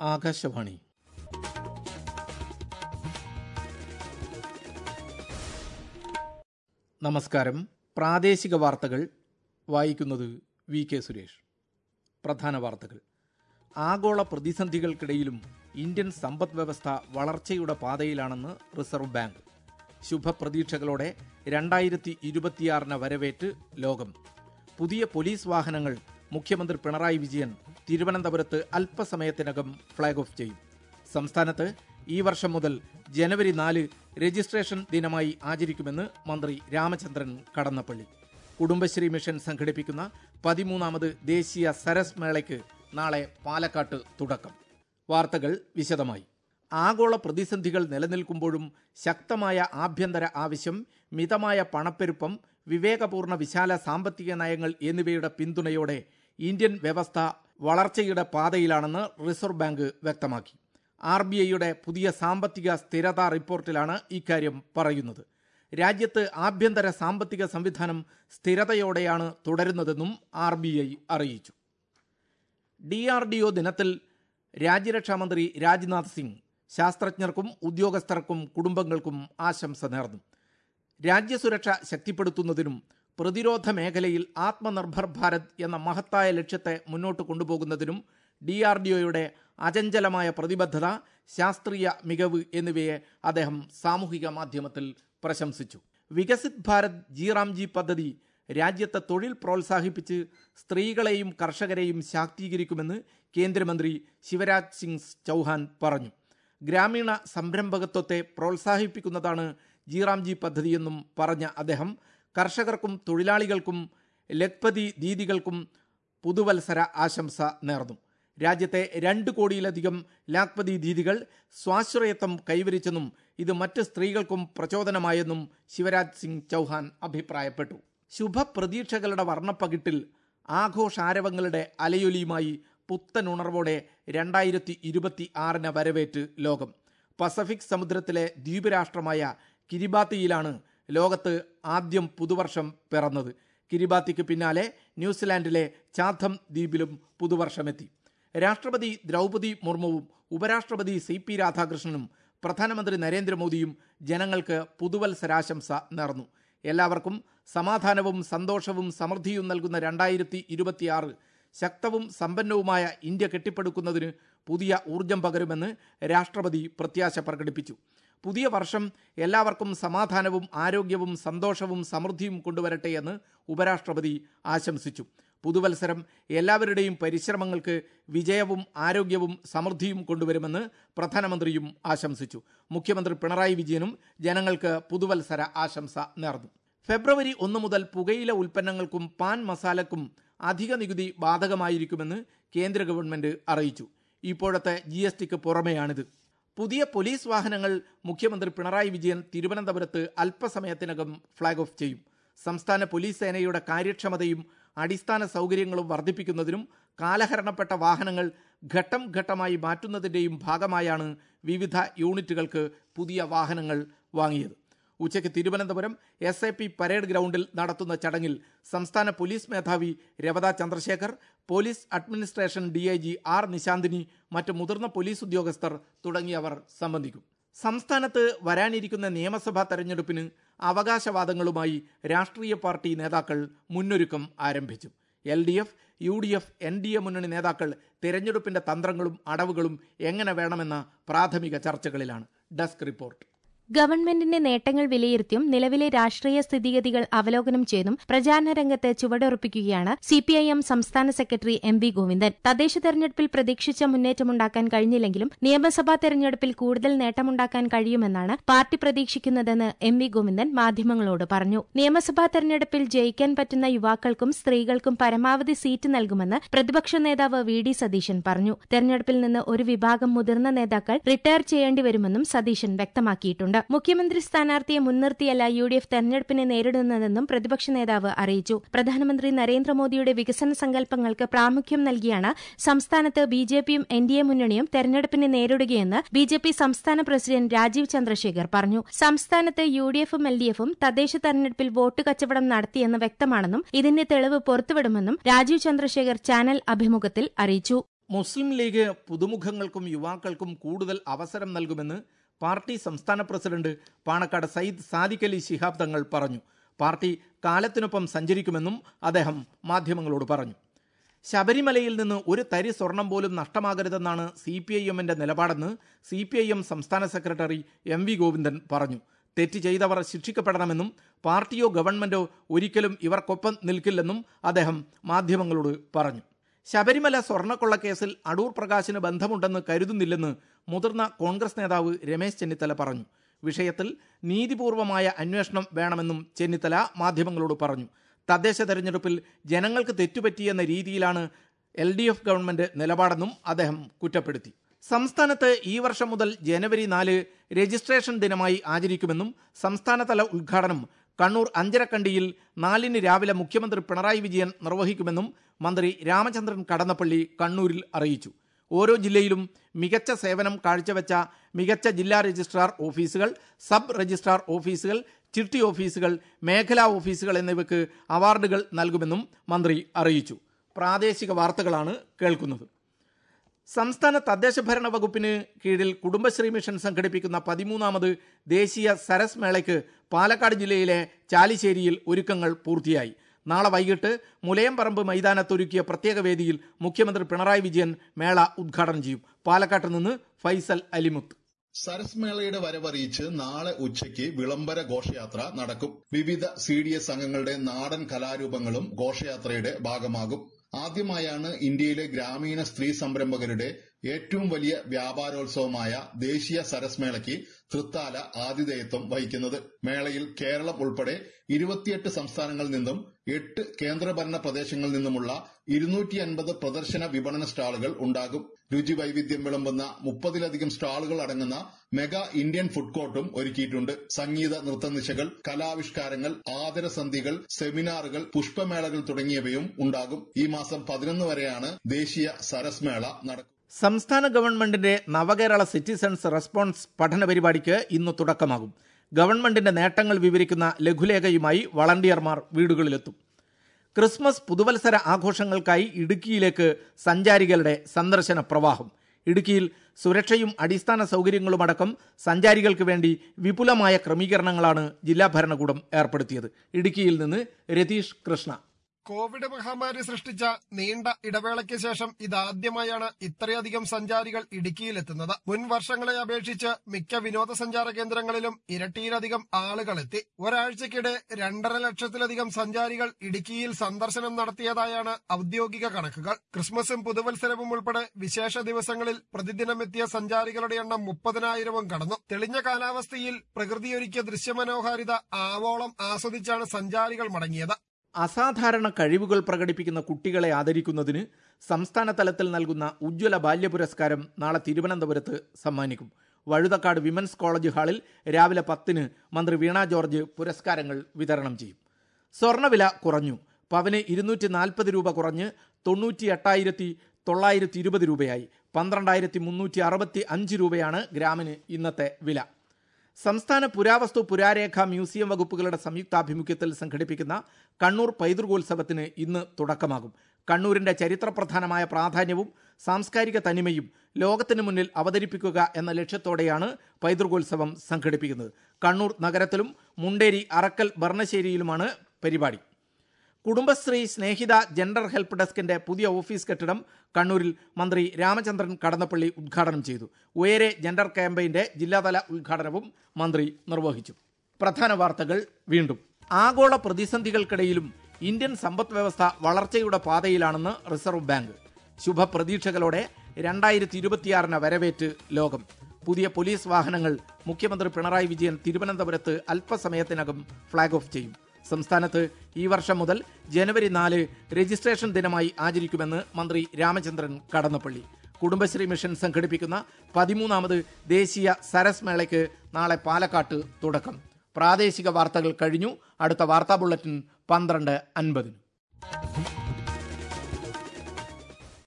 ആകാശവാണി നമസ്കാരം പ്രാദേശിക വാർത്തകൾ വായിക്കുന്നത് വി കെ സുരേഷ് പ്രധാന വാർത്തകൾ ആഗോള പ്രതിസന്ധികൾക്കിടയിലും ഇന്ത്യൻ സമ്പദ് വ്യവസ്ഥ വളർച്ചയുടെ പാതയിലാണെന്ന് റിസർവ് ബാങ്ക് ശുഭപ്രതീക്ഷകളോടെ രണ്ടായിരത്തി ഇരുപത്തിയാറിന് വരവേറ്റ് ലോകം പുതിയ പോലീസ് വാഹനങ്ങൾ മുഖ്യമന്ത്രി പിണറായി വിജയൻ തിരുവനന്തപുരത്ത് അല്പസമയത്തിനകം ഫ്ളാഗ് ഓഫ് ചെയ്യും സംസ്ഥാനത്ത് ഈ വർഷം മുതൽ ജനുവരി നാല് രജിസ്ട്രേഷൻ ദിനമായി ആചരിക്കുമെന്ന് മന്ത്രി രാമചന്ദ്രൻ കടന്നപ്പള്ളി കുടുംബശ്രീ മിഷൻ സംഘടിപ്പിക്കുന്ന പതിമൂന്നാമത് ദേശീയ സരസ് മേളയ്ക്ക് നാളെ പാലക്കാട്ട് തുടക്കം വാർത്തകൾ വിശദമായി ആഗോള പ്രതിസന്ധികൾ നിലനിൽക്കുമ്പോഴും ശക്തമായ ആഭ്യന്തര ആവശ്യം മിതമായ പണപ്പെരുപ്പം വിവേകപൂർണ്ണ വിശാല സാമ്പത്തിക നയങ്ങൾ എന്നിവയുടെ പിന്തുണയോടെ ഇന്ത്യൻ വ്യവസ്ഥ വളർച്ചയുടെ പാതയിലാണെന്ന് റിസർവ് ബാങ്ക് വ്യക്തമാക്കി ആർ ബി ഐയുടെ പുതിയ സാമ്പത്തിക സ്ഥിരതാ റിപ്പോർട്ടിലാണ് ഇക്കാര്യം പറയുന്നത് രാജ്യത്ത് ആഭ്യന്തര സാമ്പത്തിക സംവിധാനം സ്ഥിരതയോടെയാണ് തുടരുന്നതെന്നും ആർ ബി ഐ അറിയിച്ചു ഡി ആർ ഡി ഒ ദിനത്തിൽ രാജ്യരക്ഷാമന്ത്രി രാജ്നാഥ് സിംഗ് ശാസ്ത്രജ്ഞർക്കും ഉദ്യോഗസ്ഥർക്കും കുടുംബങ്ങൾക്കും ആശംസ നേർന്നു രാജ്യസുരക്ഷ ശക്തിപ്പെടുത്തുന്നതിനും പ്രതിരോധ മേഖലയിൽ ആത്മനിർഭർ ഭാരത് എന്ന മഹത്തായ ലക്ഷ്യത്തെ മുന്നോട്ട് കൊണ്ടുപോകുന്നതിനും ഡി ആർ ഡി ഒയുടെ അചഞ്ചലമായ പ്രതിബദ്ധത ശാസ്ത്രീയ മികവ് എന്നിവയെ അദ്ദേഹം സാമൂഹിക മാധ്യമത്തിൽ പ്രശംസിച്ചു വികസിത് ഭാരത് ജി റാംജി പദ്ധതി രാജ്യത്തെ തൊഴിൽ പ്രോത്സാഹിപ്പിച്ച് സ്ത്രീകളെയും കർഷകരെയും ശാക്തീകരിക്കുമെന്ന് കേന്ദ്രമന്ത്രി ശിവരാജ് സിംഗ് ചൌഹാൻ പറഞ്ഞു ഗ്രാമീണ സംരംഭകത്വത്തെ പ്രോത്സാഹിപ്പിക്കുന്നതാണ് ജിറാംജി പദ്ധതിയെന്നും പറഞ്ഞ അദ്ദേഹം കർഷകർക്കും തൊഴിലാളികൾക്കും ലഖ്പതി ദീദികൾക്കും പുതുവത്സര ആശംസ നേർന്നു രാജ്യത്തെ രണ്ട് കോടിയിലധികം ലാഖ്പതി ദീദികൾ സ്വാശ്രയത്വം കൈവരിച്ചെന്നും ഇത് മറ്റ് സ്ത്രീകൾക്കും പ്രചോദനമായെന്നും ശിവരാജ് സിംഗ് ചൌഹാൻ അഭിപ്രായപ്പെട്ടു ശുഭപ്രതീക്ഷകളുടെ വർണ്ണപ്പകിട്ടിൽ ആഘോഷാരവങ്ങളുടെ അലയൊലിയുമായി പുത്തൻ ഉണർവോടെ രണ്ടായിരത്തി ഇരുപത്തി ആറിന് വരവേറ്റ് ലോകം പസഫിക് സമുദ്രത്തിലെ ദ്വീപ് രാഷ്ട്രമായ കിരിബാത്തിയിലാണ് ലോകത്ത് ആദ്യം പുതുവർഷം പിറന്നത് കിരിബാത്തിക്ക് പിന്നാലെ ന്യൂസിലാൻഡിലെ ചാഥം ദ്വീപിലും പുതുവർഷമെത്തി രാഷ്ട്രപതി ദ്രൗപതി മുർമുവും ഉപരാഷ്ട്രപതി സി പി രാധാകൃഷ്ണനും പ്രധാനമന്ത്രി നരേന്ദ്രമോദിയും ജനങ്ങൾക്ക് പുതുവത്സരാശംസ നേർന്നു എല്ലാവർക്കും സമാധാനവും സന്തോഷവും സമൃദ്ധിയും നൽകുന്ന രണ്ടായിരത്തി ഇരുപത്തിയാറ് ശക്തവും സമ്പന്നവുമായ ഇന്ത്യ കെട്ടിപ്പടുക്കുന്നതിന് പുതിയ ഊർജം പകരുമെന്ന് രാഷ്ട്രപതി പ്രത്യാശ പ്രകടിപ്പിച്ചു പുതിയ വർഷം എല്ലാവർക്കും സമാധാനവും ആരോഗ്യവും സന്തോഷവും സമൃദ്ധിയും കൊണ്ടുവരട്ടെ എന്ന് ഉപരാഷ്ട്രപതി ആശംസിച്ചു പുതുവത്സരം എല്ലാവരുടെയും പരിശ്രമങ്ങൾക്ക് വിജയവും ആരോഗ്യവും സമൃദ്ധിയും കൊണ്ടുവരുമെന്ന് പ്രധാനമന്ത്രിയും ആശംസിച്ചു മുഖ്യമന്ത്രി പിണറായി വിജയനും ജനങ്ങൾക്ക് പുതുവത്സര ആശംസ നേർന്നു ഫെബ്രുവരി ഒന്ന് മുതൽ പുകയില ഉൽപ്പന്നങ്ങൾക്കും പാൻ മസാലക്കും അധിക നികുതി ബാധകമായിരിക്കുമെന്ന് കേന്ദ്ര ഗവൺമെന്റ് അറിയിച്ചു ഇപ്പോഴത്തെ ജി എസ് ടിക്ക് പുറമെയാണിത് പുതിയ പോലീസ് വാഹനങ്ങൾ മുഖ്യമന്ത്രി പിണറായി വിജയൻ തിരുവനന്തപുരത്ത് അല്പസമയത്തിനകം ഫ്ളാഗ് ഓഫ് ചെയ്യും സംസ്ഥാന പോലീസ് സേനയുടെ കാര്യക്ഷമതയും അടിസ്ഥാന സൗകര്യങ്ങളും വർദ്ധിപ്പിക്കുന്നതിനും കാലഹരണപ്പെട്ട വാഹനങ്ങൾ ഘട്ടം ഘട്ടമായി മാറ്റുന്നതിൻ്റെയും ഭാഗമായാണ് വിവിധ യൂണിറ്റുകൾക്ക് പുതിയ വാഹനങ്ങൾ വാങ്ങിയത് ഉച്ചയ്ക്ക് Thiruvananthapuram S A P parade ഗ്രൗണ്ടിൽ നടത്തുന്ന ചടങ്ങിൽ സംസ്ഥാന പോലീസ് മേധാവി Rawada Chandrasekhar police administration D I G R Nishanthini മറ്റ് മുതിർന്ന പോലീസ് ഉദ്യോഗസ്ഥർ തുടങ്ങിയവർ സംബന്ധിക്കും സംസ്ഥാനത്ത് വരാനിരിക്കുന്ന നിയമസഭാ തെരഞ്ഞെടുപ്പിന് അവകാശവാദങ്ങളുമായി രാഷ്ട്രീയ പാർട്ടി നേതാക്കൾ മുന്നൊരുക്കം ആരംഭിച്ചു L D F U D F N D A മുന്നണി നേതാക്കൾ തിരഞ്ഞെടുപ്പിന്റെ തന്ത്രങ്ങളും അടവുകളും എങ്ങനെ വേണമെന്ന പ്രാഥമിക ചർച്ചകളിലാണ് ഡെസ്ക് റിപ്പോർട്ട് ഗവൺമെന്റിന്റെ നേട്ടങ്ങൾ വിലയിരുത്തിയും നിലവിലെ രാഷ്ട്രീയ സ്ഥിതിഗതികൾ അവലോകനം ചെയ്തും പ്രചാരണ രംഗത്ത് ചുവടുറപ്പിക്കുകയാണ് സിപിഐഎം സംസ്ഥാന സെക്രട്ടറി എം വി ഗോവിന്ദൻ തദ്ദേശ തെരഞ്ഞെടുപ്പിൽ പ്രതീക്ഷിച്ച മുന്നേറ്റമുണ്ടാക്കാൻ കഴിഞ്ഞില്ലെങ്കിലും നിയമസഭാ തെരഞ്ഞെടുപ്പിൽ കൂടുതൽ നേട്ടമുണ്ടാക്കാൻ കഴിയുമെന്നാണ് പാർട്ടി പ്രതീക്ഷിക്കുന്നതെന്ന് എം വി ഗോവിന്ദൻ മാധ്യമങ്ങളോട് പറഞ്ഞു നിയമസഭാ തെരഞ്ഞെടുപ്പിൽ ജയിക്കാൻ പറ്റുന്ന യുവാക്കൾക്കും സ്ത്രീകൾക്കും പരമാവധി സീറ്റ് നൽകുമെന്ന് പ്രതിപക്ഷ നേതാവ് വി ഡി സതീശൻ പറഞ്ഞു തെരഞ്ഞെടുപ്പിൽ നിന്ന് ഒരു വിഭാഗം മുതിർന്ന നേതാക്കൾ റിട്ടയർ ചെയ്യേണ്ടിവരുമെന്നും സതീശൻ വ്യക്തമാക്കിയിട്ടുണ്ട് മുഖ്യമന്ത്രി സ്ഥാനാർത്ഥിയെ മുൻനിർത്തിയല്ല യു ഡി എഫ് തെരഞ്ഞെടുപ്പിനെ നേരിടുന്നതെന്നും പ്രതിപക്ഷ നേതാവ് അറിയിച്ചു പ്രധാനമന്ത്രി നരേന്ദ്രമോദിയുടെ വികസന സങ്കല്പങ്ങൾക്ക് പ്രാമുഖ്യം നൽകിയാണ് സംസ്ഥാനത്ത് ബി ജെ പിയും എൻ ഡി എ മുന്നണിയും തെരഞ്ഞെടുപ്പിനെ നേരിടുകയെന്ന് ബി ജെ പി സംസ്ഥാന പ്രസിഡന്റ് രാജീവ് ചന്ദ്രശേഖർ പറഞ്ഞു സംസ്ഥാനത്ത് യു ഡി എഫും എൽ ഡി എഫും തദ്ദേശ തെരഞ്ഞെടുപ്പിൽ വോട്ട് കച്ചവടം നടത്തിയെന്ന് വ്യക്തമാണെന്നും ഇതിന്റെ തെളിവ് പുറത്തുവിടുമെന്നും രാജീവ് ചന്ദ്രശേഖർ ചാനൽ അഭിമുഖത്തിൽ അറിയിച്ചു മുസ്ലിം ലീഗ് പുതുമുഖങ്ങൾക്കും യുവാക്കൾക്കും കൂടുതൽ അവസരം നൽകുമെന്ന് പാർട്ടി സംസ്ഥാന പ്രസിഡന്റ് പാണക്കാട് സയ്യിദ് സാദിഖ് അലി ശിഹാബ് തങ്ങൾ പറഞ്ഞു പാർട്ടി കാലത്തിനൊപ്പം സഞ്ചരിക്കുമെന്നും അദ്ദേഹം മാധ്യമങ്ങളോട് പറഞ്ഞു ശബരിമലയിൽ നിന്ന് ഒരു തരി സ്വർണം പോലും നഷ്ടമാകരുതെന്നാണ് സി പി ഐ എമ്മിന്റെ നിലപാടെന്ന് സി പി ഐ എം സംസ്ഥാന സെക്രട്ടറി എം വി ഗോവിന്ദൻ പറഞ്ഞു തെറ്റ് ചെയ്തവർ ശിക്ഷിക്കപ്പെടണമെന്നും പാർട്ടിയോ ഗവൺമെന്റോ ഒരിക്കലും ഇവർക്കൊപ്പം നിൽക്കില്ലെന്നും അദ്ദേഹം മാധ്യമങ്ങളോട് പറഞ്ഞു ശബരിമല സ്വർണ്ണക്കൊള്ള കേസിൽ അടൂർ പ്രകാശിന് ബന്ധമുണ്ടെന്ന് കരുതുന്നില്ലെന്ന് മുതിർന്ന കോൺഗ്രസ് നേതാവ് രമേശ് ചെന്നിത്തല പറഞ്ഞു വിഷയത്തിൽ നീതിപൂർവമായ അന്വേഷണം വേണമെന്നും ചെന്നിത്തല മാധ്യമങ്ങളോട് പറഞ്ഞു തദ്ദേശ തെരഞ്ഞെടുപ്പിൽ ജനങ്ങൾക്ക് തെറ്റുപറ്റിയെന്ന രീതിയിലാണ് എൽ ഡി എഫ് ഗവൺമെന്റ് നിലപാടെന്നും അദ്ദേഹം കുറ്റപ്പെടുത്തി സംസ്ഥാനത്ത് ഈ വർഷം മുതൽ ജനുവരി നാല് രജിസ്ട്രേഷൻ ദിനമായി ആചരിക്കുമെന്നും സംസ്ഥാനതല ഉദ്ഘാടനം കണ്ണൂർ അഞ്ചരക്കണ്ടിയിൽ നാലിന് രാവിലെ മുഖ്യമന്ത്രി പിണറായി വിജയൻ നിർവഹിക്കുമെന്നും മന്ത്രി രാമചന്ദ്രൻ കടന്നപ്പള്ളി കണ്ണൂരിൽ അറിയിച്ചു ഓരോ ജില്ലയിലും മികച്ച സേവനം കാഴ്ചവെച്ച മികച്ച ജില്ലാ രജിസ്ട്രാർ ഓഫീസുകൾ സബ് രജിസ്ട്രാർ ഓഫീസുകൾ ചിട്ടി ഓഫീസുകൾ മേഖലാ ഓഫീസുകൾ എന്നിവയ്ക്ക് അവാർഡുകൾ നൽകുമെന്നും മന്ത്രി അറിയിച്ചു പ്രാദേശിക വാർത്തകളാണ് കേൾക്കുന്നത് സംസ്ഥാന തദ്ദേശ ഭരണ വകുപ്പിന് കീഴിൽ കുടുംബശ്രീ മിഷൻ സംഘടിപ്പിക്കുന്ന പതിമൂന്നാമത് ദേശീയ സരസ് മേളയ്ക്ക് പാലക്കാട് ജില്ലയിലെ ചാലിശ്ശേരിയിൽ ഒരുക്കങ്ങൾ പൂർത്തിയായി നാളെ വൈകിട്ട് മുലയംപറമ്പ് മൈതാനത്തൊരുക്കിയ പ്രത്യേക വേദിയിൽ മുഖ്യമന്ത്രി പിണറായി വിജയൻ മേള ഉദ്ഘാടനം ചെയ്യും പാലക്കാട്ട് നിന്ന് ഫൈസൽ അലിമുത്ത് സരസ് മേളയുടെ വരവറിയിച്ച് നാളെ ഉച്ചയ്ക്ക് വിളംബര ഘോഷയാത്ര നടക്കും വിവിധ സി ഡി എസ് അംഗങ്ങളുടെ നാടൻ കലാരൂപങ്ങളും ഘോഷയാത്രയുടെ ഭാഗമാകും ആദ്യമായാണ് ഇന്ത്യയിലെ ഗ്രാമീണ സ്ത്രീ സംരംഭകരുടെ ഏറ്റവും വലിയ വ്യാപാരോത്സവമായ ദേശീയ സരസ് മേളയ്ക്ക് തൃത്താല ആതിഥേയത്വം വഹിക്കുന്നത് മേളയിൽ കേരളം ഉൾപ്പെടെ ഇരുപത്തിയെട്ട് സംസ്ഥാനങ്ങളിൽ നിന്നും എട്ട് കേന്ദ്രഭരണ പ്രദേശങ്ങളിൽ നിന്നുമുള്ള ഇരുന്നൂറ്റി അൻപത് പ്രദർശന വിപണന സ്റ്റാളുകൾ ഉണ്ടാകും രുചി വൈവിധ്യം വിളമ്പുന്ന മുപ്പതിലധികം സ്റ്റാളുകൾ അടങ്ങുന്ന മെഗാ ഇന്ത്യൻ ഫുഡ് കോർട്ടും ഒരുക്കിയിട്ടുണ്ട് സംഗീത നൃത്തനിശകൾ കലാവിഷ്കാരങ്ങൾ ആദരസന്ധികൾ സെമിനാറുകൾ പുഷ്പമേളകൾ തുടങ്ങിയവയും ഉണ്ടാകും ഈ മാസം പതിനൊന്ന് വരെയാണ് ദേശീയ സരസ് മേള നടക്കുക സംസ്ഥാന ഗവൺമെന്റിന്റെ നവകേരള സിറ്റിസൺസ് റെസ്പോൺസ് പഠന പരിപാടിക്ക് ഇന്ന് തുടക്കമാകും ഗവൺമെന്റിന്റെ നേട്ടങ്ങൾ വിവരിക്കുന്ന ലഘുലേഖയുമായി വളണ്ടിയർമാർ വീടുകളിലെത്തും ക്രിസ്മസ് പുതുവത്സര ആഘോഷങ്ങൾക്കായി ഇടുക്കിയിലേക്ക് സഞ്ചാരികളുടെ സന്ദർശന പ്രവാഹം ഇടുക്കിയിൽ സുരക്ഷയും അടിസ്ഥാന സൗകര്യങ്ങളുമടക്കം സഞ്ചാരികൾക്ക് വേണ്ടി വിപുലമായ ക്രമീകരണങ്ങളാണ് ജില്ലാ ഭരണകൂടം ഏർപ്പെടുത്തിയത് ഇടുക്കിയിൽ നിന്ന് രതീഷ് കൃഷ്ണ കോവിഡ് മഹാമാരി സൃഷ്ടിച്ച നീണ്ട ഇടവേളയ്ക്ക് ശേഷം ഇതാദ്യമായാണ് ഇത്രയധികം സഞ്ചാരികൾ ഇടുക്കിയിലെത്തുന്നത് മുൻ വർഷങ്ങളെ അപേക്ഷിച്ച് മിക്ക വിനോദസഞ്ചാര കേന്ദ്രങ്ങളിലും ഇരട്ടിയിലധികം ആളുകൾ എത്തി ഒരാഴ്ചക്കിടെ രണ്ടര ലക്ഷത്തിലധികം സഞ്ചാരികൾ ഇടുക്കിയിൽ സന്ദർശനം നടത്തിയതായാണ് ഔദ്യോഗിക കണക്കുകൾ ക്രിസ്മസും പുതുവത്സരവും ഉൾപ്പെടെ വിശേഷ ദിവസങ്ങളിൽ പ്രതിദിനം എത്തിയ സഞ്ചാരികളുടെ എണ്ണം മുപ്പതിനായിരവും കടന്നു തെളിഞ്ഞ കാലാവസ്ഥയിൽ പ്രകൃതിയൊരുക്കിയ ദൃശ്യമനോഹാരിത ആവോളം ആസ്വദിച്ചാണ് സഞ്ചാരികൾ മടങ്ങിയത് അസാധാരണ കഴിവുകൾ പ്രകടിപ്പിക്കുന്ന കുട്ടികളെ ആദരിക്കുന്നതിന് സംസ്ഥാന തലത്തിൽ നൽകുന്ന ഉജ്ജ്വല ബാല്യ പുരസ്കാരം നാളെ തിരുവനന്തപുരത്ത് സമ്മാനിക്കും വഴുതക്കാട് വിമൻസ് കോളേജ് ഹാളിൽ രാവിലെ പത്തിന് മന്ത്രി വീണ ജോർജ് പുരസ്കാരങ്ങൾ വിതരണം ചെയ്യും സ്വർണ്ണവില കുറഞ്ഞു പവന് ഇരുന്നൂറ്റി നാൽപ്പത് രൂപ കുറഞ്ഞ് തൊണ്ണൂറ്റി എട്ടായിരത്തി തൊള്ളായിരത്തി ഇരുപത് രൂപയായി പന്ത്രണ്ടായിരത്തി മുന്നൂറ്റി അറുപത്തി അഞ്ച് രൂപയാണ് ഗ്രാമിന് ഇന്നത്തെ വില സംസ്ഥാന പുരാവസ്തു പുരാരേഖ മ്യൂസിയം വകുപ്പുകളുടെ സംയുക്താഭിമുഖ്യത്തിൽ സംഘടിപ്പിക്കുന്ന കണ്ണൂർ പൈതൃകോത്സവത്തിന് ഇന്ന് തുടക്കമാകും കണ്ണൂരിന്റെ ചരിത്രപ്രധാനമായ പ്രാധാന്യവും സാംസ്കാരിക തനിമയും ലോകത്തിന് മുന്നിൽ അവതരിപ്പിക്കുക എന്ന ലക്ഷ്യത്തോടെയാണ് പൈതൃകോത്സവം സംഘടിപ്പിക്കുന്നത് കണ്ണൂർ നഗരത്തിലും മുണ്ടേരി അറക്കൽ ഭരണശ്ശേരിയിലുമാണ് പരിപാടി കുടുംബശ്രീ സ്നേഹിത ജെൻഡർ ഹെൽപ്പ് ഡെസ്കിന്റെ പുതിയ ഓഫീസ് കെട്ടിടം കണ്ണൂരിൽ മന്ത്രി രാമചന്ദ്രൻ കടന്നപ്പള്ളി ഉദ്ഘാടനം ചെയ്തു ഉയരെ ജെൻഡർ ക്യാമ്പയിന്റെ ജില്ലാതല ഉദ്ഘാടനവും മന്ത്രി നിർവഹിച്ചു പ്രധാന വാർത്തകൾ വീണ്ടും ആഗോള പ്രതിസന്ധികൾക്കിടയിലും ഇന്ത്യൻ സമ്പദ് വ്യവസ്ഥ വളർച്ചയുടെ പാതയിലാണെന്ന് റിസർവ് ബാങ്ക് ശുഭപ്രതീക്ഷകളോടെ രണ്ടായിരത്തി ഇരുപത്തിയാറിന് വരവേറ്റ് ലോകം പുതിയ പോലീസ് വാഹനങ്ങൾ മുഖ്യമന്ത്രി പിണറായി വിജയൻ തിരുവനന്തപുരത്ത് അല്പസമയത്തിനകം ഫ്ളാഗ് ഓഫ് ചെയ്യും സംസ്ഥാനത്ത് ഈ വർഷം മുതൽ ജനുവരി നാല് രജിസ്ട്രേഷൻ ദിനമായി ആചരിക്കുമെന്ന് മന്ത്രി രാമചന്ദ്രൻ കടന്നപ്പള്ളി കുടുംബശ്രീ മിഷൻ സംഘടിപ്പിക്കുന്ന പതിമൂന്നാമത് ദേശീയ സരസ് മേളയ്ക്ക് നാളെ പാലക്കാട്ട് തുടക്കം പ്രാദേശിക വാർത്തകൾ കഴിഞ്ഞു അടുത്ത വാർത്താ ബുള്ളറ്റിൻ പന്ത്രണ്ട് അൻപതിന്